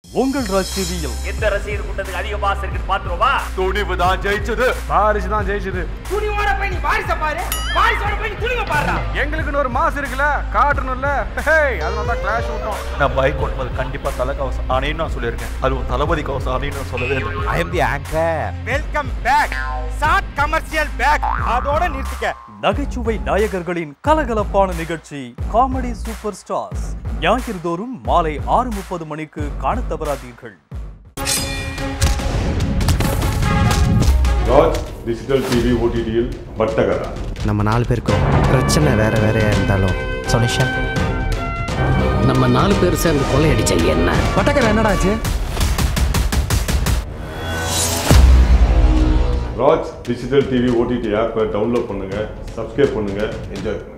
உங்கள் ராஜ் டிவியில் எந்த ரசிகர் கூட்டத்துக்கு அதிக பாஸ் இருக்குன்னு பாத்துருவா துணிவு தான் ஜெயிச்சது பாரிஸ் தான் ஜெயிச்சது துணிவோட போய் நீ வாரிச பாரு வாரிசோட போய் நீ துணிவை பாருடா எங்களுக்குன்னு ஒரு மாசம் இருக்குல்ல காட்டணும்ல ஹேய் அதனால தான் கிளாஷ் விட்டோம் நான் பைக் ஓட்டும்போது கண்டிப்பா தலை கவசம் ஆணைன்னு நான் சொல்லியிருக்கேன் அதுவும் தளபதி கவசம் ஆணைன்னு நான் சொல்லவே இல்லை I am the anchor welcome back short commercial back அதோட நிறுத்திக்க நகைச்சுவை நாயகர்களின் கலகலப்பான நிகழ்ச்சி காமெடி சூப்பர் ஸ்டார்ஸ் ஞாயிறு தோறும் மாலை ஆறு முப்பது மணிக்கு காணத் தவறாதீர்கள் ராஜ் டிஜிட்டல் டிவி ஓடிடியில் பட்டகரா நம்ம நாலு பேருக்கும் பிரச்சனை வேற வேறையா இருந்தாலும் சொல்யூஷன் நம்ம நாலு பேர் சேர்ந்து கொள்ளையடிச்ச என்ன பட்டக்கரை என்னடாச்சு ராஜ் டிஜிட்டல் டிவி ஓடிடி ஆப்பை டவுன்லோட் பண்ணுங்க சப்ஸ்கிரைப் பண்ணுங்க என்ஜாய் பண்ணுங்க